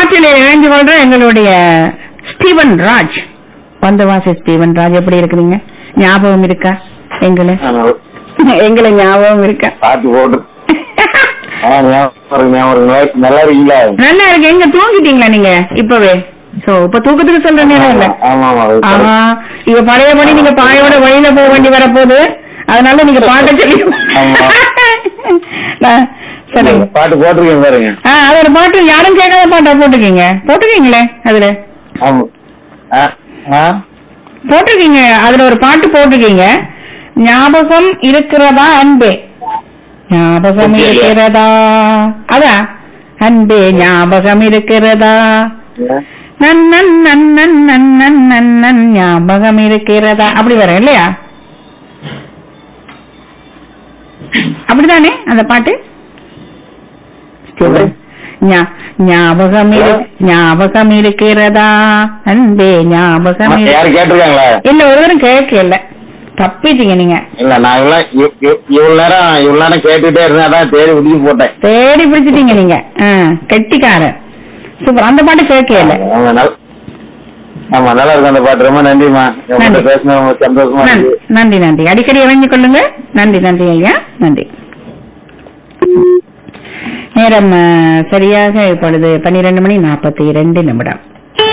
காற்றில் இணைந்து கொள்ற எங்களுடைய ஸ்டீவன் ராஜ் வந்தவாசி ஸ்டீவன் ராஜ் எப்படி இருக்கிறீங்க ஞாபகம் இருக்கா எங்களை எங்களை ஞாபகம் இருக்கா பாட்டு போட்டு ஆ, ஞாபகம் இருக்கு, ஞாபகம் இருக்கு. நல்லா இருக்கீங்களா நல்லா இருக்கு எங்க தூங்கிட்டீங்களா நீங்க இப்பவே சோ இப்ப தூக்கத்துக்கு சொல்ற நேரம் இல்ல ஆமா ஆமா அது ஆமா இவ பழையபடி நீங்க பாயோட வழியில போக வேண்டி வரப்போகுது அதனால நீங்க பாட்ட சொல்லி ஆமா. நான் சொல்லுங்க பாட்டு போட்டிருக்கேன் பாருங்க ஆ அது ஒரு பாட்டு யாரும் கேட்காத பாட்டா போட்டுக்கீங்க போட்டுக்கீங்களே அதுல ஆமா ஆ, ஆ? போட்டிருக்கீங்க அதுல ஒரு பாட்டு போட்டிருக்கீங்க ஞாபகம் இருக்கிறதா அன்பே ஞாபகம் Okay, yeah. இருக்கிறதா அதான் அன்பே ஞாபகம் இருக்கிறதா நன்னன் நன்னன் நன்னன் நன்னன் ஞாபகம் இருக்கிறதா அப்படி வரும் இல்லையா அப்படிதானே அந்த பாட்டு ஞா- ஞாபகம் இரு- ஞாபகம் இருக்கிறதா அன்பே ஞாபகம் இரு- யாரு கேட்டிருக்காங்களா இல்ல ஒரு தரம் கேட்கல தப்பிட்டீங்க நீங்க இல்ல நான் இவ்வளவு இவ்- இவ்- இவ்வளவு நேரம் இவ்வளவு நேரம் கேட்டுட்டே இருந்தேன் அதான் தேடி பிடிச்சி போட்டேன் தேடி பிடிச்சிட்டீங்க நீங்க ஆ, கெட்டிக்காரன் சூப்பர் அந்த பாட்டு கேட்கல ஆமா நல்ல- ஆமா நல்லா இருக்கு அந்த பாட்டு ரொம்ப நன்றிமா உங்கள்கிட்ட நன்றி. பேசின ரொம்ப சந்தோஷமா நன்றி இருக்கு நன்றி நன்றி அடிக்கடி இணைஞ்சு கொள்ளுங்க நன்றி நன்றி ஐயா நன்றி நேரம் அஹ், சரியாக இப்பொழுது பன்னிரண்டு மணி நாற்பத்தி இரண்டு நிமிடம்